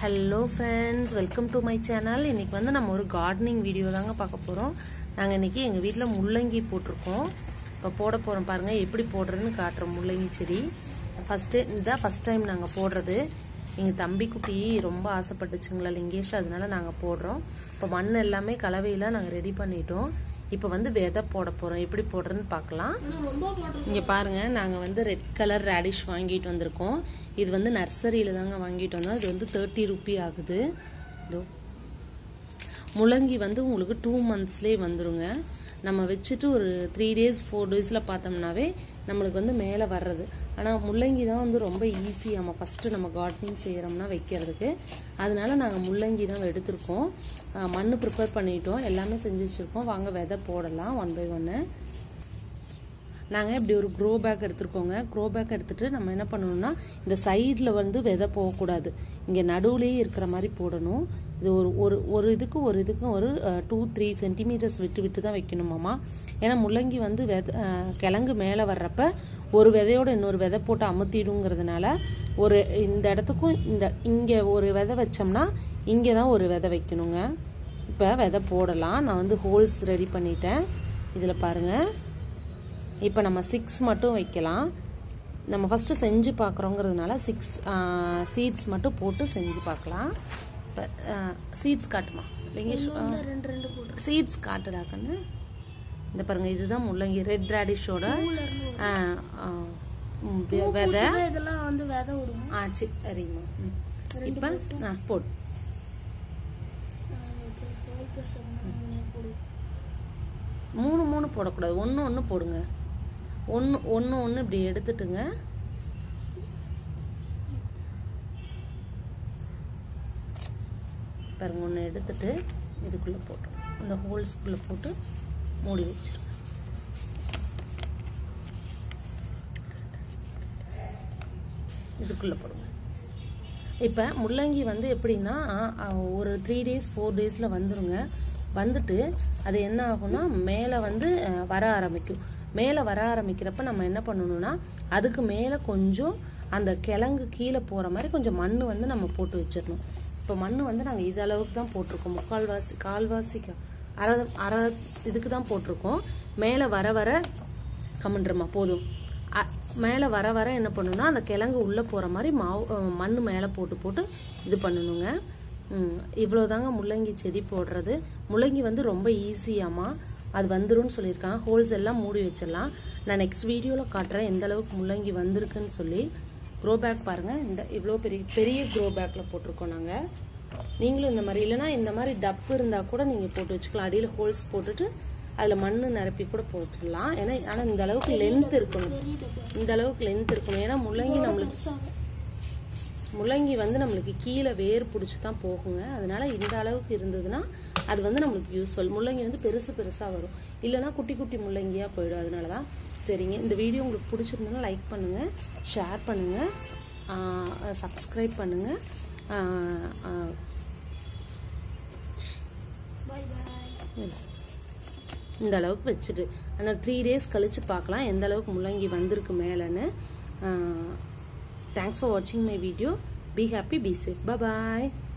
hello friends welcome to my channel இன்னைக்கு வந்து நம்ம ஒரு கார்டனிங் வீடியோ தாங்க பார்க்க போகிறோம் நாங்கள் இன்னைக்கு எங்கள் வீட்டில் முள்ளங்கி போட்டிருக்கோம் இப்போ போட போகிறோம் பாருங்கள் எப்படி போடுறதுன்னு காட்டுறோம் முள்ளங்கி செடி ஃபஸ்ட்டு இதுதான் ஃபஸ்ட் டைம் நாங்கள் போடுறது எங்கள் தம்பி குட்டி ரொம்ப ஆசைப்பட்டுச்சுங்களா லிங்கேஷ் அதனால நாங்கள் போடுறோம் இப்போ மண் எல்லாமே கலவையில் நாங்கள் ரெடி பண்ணிட்டோம் இப்போ வந்து விதை போட போகிறோம் எப்படி போடுறதுன்னு பார்க்கலாம் இங்கே பாருங்கள் நாங்கள் வந்து ரெட் கலர் ரேடிஷ் வாங்கிட்டு வந்திருக்கோம் இது வந்து நர்சரியில் தாங்க வாங்கிட்டு வந்தோம் இது வந்து தேர்ட்டி ருப்பி ஆகுது இதோ முள்ளங்கி வந்து உங்களுக்கு டூ மந்த்ஸ்லேயே வந்துருங்க நம்ம வச்சுட்டு ஒரு த்ரீ டேஸ் ஃபோர் டேஸில் பார்த்தோம்னாவே நம்மளுக்கு வந்து மேலே வர்றது ஆனால் முள்ளங்கி தான் வந்து ரொம்ப ஈஸி நம்ம ஃபஸ்ட்டு நம்ம கார்டனிங் செய்கிறோம்னா வைக்கிறதுக்கு அதனால நாங்கள் முள்ளங்கி தான் எடுத்திருக்கோம் மண் ப்ரிப்பேர் பண்ணிட்டோம் எல்லாமே செஞ்சு வச்சுருக்கோம் வாங்க விதை போடலாம் ஒன் பை ஒன்று நாங்கள் இப்படி ஒரு க்ரோ பேக் எடுத்துருக்கோங்க க்ரோ பேக் எடுத்துகிட்டு நம்ம என்ன பண்ணணும்னா இந்த சைடில் வந்து விதை போகக்கூடாது இங்கே நடுவுலேயே இருக்கிற மாதிரி போடணும் இது ஒரு ஒரு ஒரு இதுக்கு ஒரு இதுக்கும் ஒரு டூ த்ரீ சென்டிமீட்டர்ஸ் விட்டு விட்டு தான் வைக்கணுமாமா ஏன்னா முள்ளங்கி வந்து வித கிழங்கு மேலே வர்றப்ப ஒரு விதையோட இன்னொரு விதை போட்டு அமுத்திடுங்கிறதுனால ஒரு இந்த இடத்துக்கும் இந்த இங்கே ஒரு விதை வச்சோம்னா இங்கே தான் ஒரு விதை வைக்கணுங்க இப்போ விதை போடலாம் நான் வந்து ஹோல்ஸ் ரெடி பண்ணிட்டேன் இதில் பாருங்கள் இப்போ நம்ம சிக்ஸ் மட்டும் வைக்கலாம் நம்ம ஃபஸ்ட்டு செஞ்சு பார்க்குறோங்கிறதுனால சிக்ஸ் சீட்ஸ் மட்டும் போட்டு செஞ்சு பார்க்கலாம் இப்போ சீட்ஸ் காட்டுமா இல்லைங்க சீட்ஸ் காட்டுடா கண்ணு இந்த பாருங்க இதுதான் முள்ளங்கி ரெட் ரேடிஷோட விதை இதெல்லாம் வந்து விதை விடுவோம் ஆ சரி சரிம்மா இப்போ ஆ போடு மூணு மூணு போடக்கூடாது ஒன்று ஒன்று போடுங்க ஒன்று ஒன்று ஒன்று இப்படி எடுத்துட்டுங்க பாருங்க ஒன்று எடுத்துட்டு இதுக்குள்ளே போட்டோம் அந்த ஹோல்ஸ்குள்ளே போட்டு மூடி வச்சிருங்க இதுக்குள்ளே போடுங்க இப்போ முள்ளங்கி வந்து எப்படின்னா ஒரு த்ரீ டேஸ் ஃபோர் டேஸில் வந்துருங்க வந்துட்டு அது என்ன ஆகும்னா மேலே வந்து வர ஆரம்பிக்கும் மேலே வர ஆரம்பிக்கிறப்ப நம்ம என்ன பண்ணணும்னா அதுக்கு மேலே கொஞ்சம் அந்த கிழங்கு கீழே போகிற மாதிரி கொஞ்சம் மண் வந்து நம்ம போட்டு வச்சிடணும் இப்போ மண் வந்து நாங்கள் இது அளவுக்கு தான் போட்டிருக்கோம் முக்கால்வாசி கால்வாசிக்கு அரை அரை இதுக்கு தான் போட்டிருக்கோம் மேலே வர வர கமண்டுறமா போதும் மேலே வர வர என்ன பண்ணணும்னா அந்த கிழங்கு உள்ளே போகிற மாதிரி மாவு மண் மேலே போட்டு போட்டு இது பண்ணணுங்க இவ்வளோதாங்க முள்ளங்கி செடி போடுறது முள்ளங்கி வந்து ரொம்ப ஈஸியாமா அது வந்துரும்னு சொல்லியிருக்காங்க ஹோல்ஸ் எல்லாம் மூடி வச்சிடலாம் நான் நெக்ஸ்ட் வீடியோவில் காட்டுறேன் எந்த அளவுக்கு முள்ளங்கி வந்திருக்குன்னு சொல்லி க்ரோ பேக் பாருங்கள் இந்த இவ்வளோ பெரிய பெரிய க்ரோ பேக்கில் போட்டிருக்கோம் நாங்கள் நீங்களும் இந்த மாதிரி இல்லைனா இந்த மாதிரி டப்பு இருந்தால் கூட நீங்கள் போட்டு வச்சுக்கலாம் அடியில் ஹோல்ஸ் போட்டுட்டு அதில் மண் நிரப்பி கூட போட்டுடலாம் ஏன்னா ஆனால் இந்த அளவுக்கு லென்த் இருக்கணும் இந்த அளவுக்கு லென்த் இருக்கணும் ஏன்னா முள்ளங்கி நம்மளுக்கு முள்ளங்கி வந்து நம்மளுக்கு கீழே வேர் பிடிச்சி தான் போகுங்க அதனால இந்த அளவுக்கு இருந்ததுன்னா அது வந்து நம்மளுக்கு யூஸ்ஃபுல் முள்ளங்கி வந்து பெருசு பெருசாக வரும் இல்லைனா குட்டி குட்டி முள்ளங்கியாக போயிடும் அதனால தான் சரிங்க இந்த வீடியோ உங்களுக்கு பிடிச்சிருந்ததுன்னா லைக் பண்ணுங்கள் ஷேர் பண்ணுங்கள் சப்ஸ்கிரைப் பண்ணுங்கள் இந்த அளவுக்கு வச்சுட்டு ஆனால் த்ரீ டேஸ் கழித்து பார்க்கலாம் எந்த அளவுக்கு முள்ளங்கி வந்திருக்கு மேலேன்னு தேங்க்ஸ் ஃபார் வாட்சிங் my video be happy be safe bye